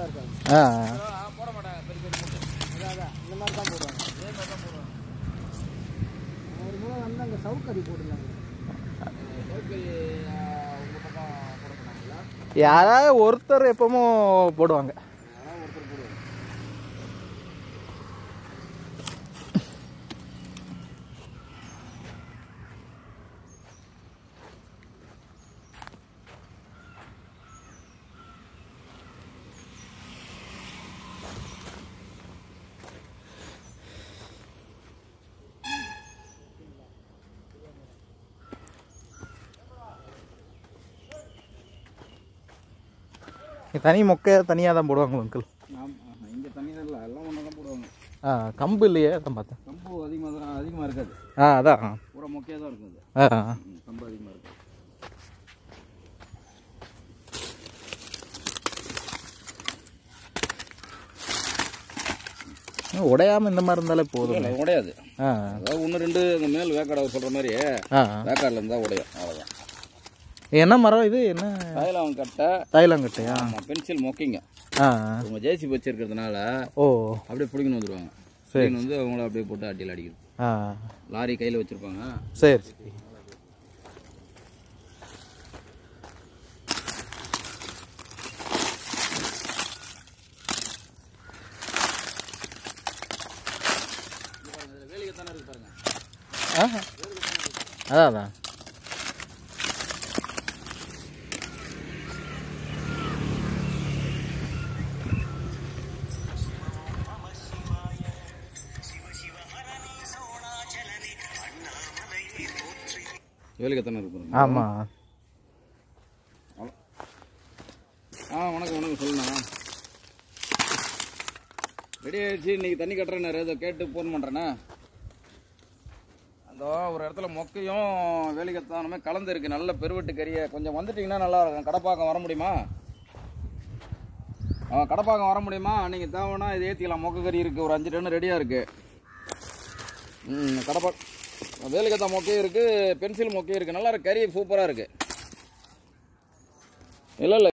இருக்காது ஆ போட மாட்டாங்க பெரிய பெரிய மூட்டை அதான் அதான் இந்த மாதிரி தான் போடுவாங்க இதே மாதிரி தான் போடுவாங்க ஒரு முறை வந்து அங்கே சவுக்கடி போட்டுருந்தாங்க சோக்கரி உங்கள் பக்கம் போட மாட்டாங்களா யாராவது ஒருத்தர் எப்பவும் போடுவாங்க ஆனால் ஒருத்தர் போடுவாங்க தனி மொக்கை தனியாக தான் போடுவாங்க அங்கிள் ஆமாம் இங்கே தண்ணி இல்லை எல்லாம் ஒன்றா தான் போடுவாங்க ஆ கம்பு இல்லையே அதான் பார்த்தேன் கம்பு அதிகமாக தான் அதிகமாக இருக்காது ஆ அதான் பூரா மொக்கையாக தான் இருக்கும் அது ஆ ம், கம்பு அதிகமாக இருக்கும் உடையாம இந்த மாதிரி இருந்தாலே போதும் இல்லை உடையாது ஆ அதாவது ஒன்று ரெண்டு இந்த மேல் வேக்காடை சொல்கிற மாதிரி ஆ வேக்காடில் இருந்தால் உடையும் அவ்வளோதான் என்ன மரம் இது என்ன தைலம் கட்டை தைலங்கட்டையா ஆமாம் பென்சில் மொக்கைங்க ஆ அவங்க ஜேசி வச்சிருக்கிறதுனால ஓ அப்படியே பிடிக்கணும் வந்துடுவாங்க பிடிக்கணும் வந்து அவங்கள அப்படியே போட்டு அடியில் அடிக்கிறது ஆ லாரி கையில் வச்சுருப்பாங்க சரி சரி வேலைக்கு தானே இருக்கு பாருங்க ஆ அதான் அதான் வேலைக்கு தானே இருக்கு பாருங்க ஆமாம் ஆ வணக்கம் வணக்கம் சொல்லுண்ணா ரெடி ஆயிடுச்சு இன்னைக்கு தண்ணி கட்டுறேன் ஏதோ கேட்டு ஃபோன் பண்ணுறேண்ணே அந்த ஒரு இடத்துல மொக்கையும் வேலிக்கத்தானுமே கலந்து இருக்கு நல்ல பெருவெட்டு கறியை கொஞ்சம் வந்துட்டீங்கன்னா நல்லா இருக்கும் கடப்பாக்கம் வர முடியுமா ஆ கடப்பாக்கம் வர முடியுமா நீங்கள் தேவைன்னா இது ஏற்றிக்கலாம் மொக்க கறி இருக்குது ஒரு அஞ்சு டன் ரெடியாக இருக்குது ம் கடப்பா வேலிக்கத்தா மொக்கையும் இருக்குது பென்சில் மொக்கையும் இருக்குது நல்லா இருக்கு கறி சூப்பராக இருக்குது இல்லை இல்லை